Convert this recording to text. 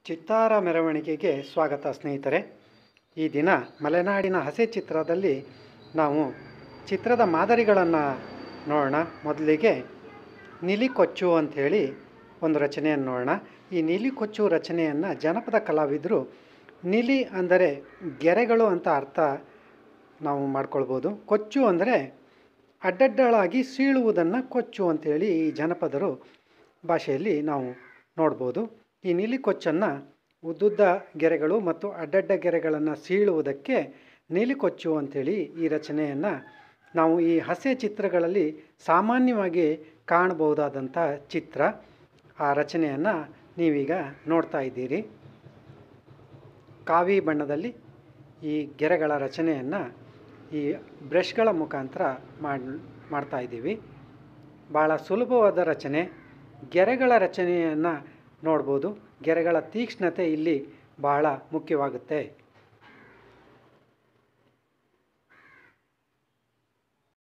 ಚಿತ್ತಾರ ಮೆರವಣಿಗೆಗೆ ಸ್ವಾಗತ ಸ್ನೇಹಿತರೆ ಈ ದಿನ ಮಲೆನಾಡಿನ ಹಸೆ ಚಿತ್ರದಲ್ಲಿ ನಾವು ಚಿತ್ರದ ಮಾದರಿಗಳನ್ನು ನೋಡೋಣ ಮೊದಲಿಗೆ ನಿಲಿಕೊಚ್ಚು ಅಂಥೇಳಿ ಒಂದು ರಚನೆಯನ್ನು ನೋಡೋಣ ಈ ನಿಲಿಕೊಚ್ಚು ರಚನೆಯನ್ನು ಜನಪದ ಕಲಾವಿದರು ನಿಲಿ ಅಂದರೆ ಗೆರೆಗಳು ಅಂತ ಅರ್ಥ ನಾವು ಮಾಡ್ಕೊಳ್ಬೋದು ಕೊಚ್ಚು ಅಂದರೆ ಅಡ್ಡಡ್ಡಳಾಗಿ ಸೀಳುವುದನ್ನು ಕೊಚ್ಚು ಅಂತೇಳಿ ಈ ಜನಪದರು ಭಾಷೆಯಲ್ಲಿ ನಾವು ನೋಡ್ಬೋದು ಈ ನೀಲಿಕೊಚ್ಚನ್ನು ಉದ್ದುದ್ದ ಗೆರೆಗಳು ಮತ್ತು ಅಡ್ಡಡ್ಡ ಗೆರೆಗಳನ್ನು ಸೀಳುವುದಕ್ಕೆ ನೀಲಿಕೊಚ್ಚು ಅಂಥೇಳಿ ಈ ರಚನೆಯನ್ನು ನಾವು ಈ ಹಾಸ್ಯ ಚಿತ್ರಗಳಲ್ಲಿ ಸಾಮಾನ್ಯವಾಗಿ ಕಾಣಬಹುದಾದಂಥ ಚಿತ್ರ ಆ ರಚನೆಯನ್ನು ನೀವೀಗ ನೋಡ್ತಾ ಇದ್ದೀರಿ ಕಾವಿ ಬಣ್ಣದಲ್ಲಿ ಈ ಗೆರೆಗಳ ರಚನೆಯನ್ನು ಈ ಬ್ರಷ್ಗಳ ಮುಖಾಂತರ ಮಾಡಿ ಮಾಡ್ತಾ ಇದ್ದೀವಿ ಭಾಳ ಸುಲಭವಾದ ರಚನೆ ಗೆರೆಗಳ ರಚನೆಯನ್ನು ನೋಡ್ಬೋದು ಗೆರೆಗಳ ತೀಕ್ಷ್ಣತೆ ಇಲ್ಲಿ ಬಹಳ ಮುಖ್ಯವಾಗುತ್ತೆ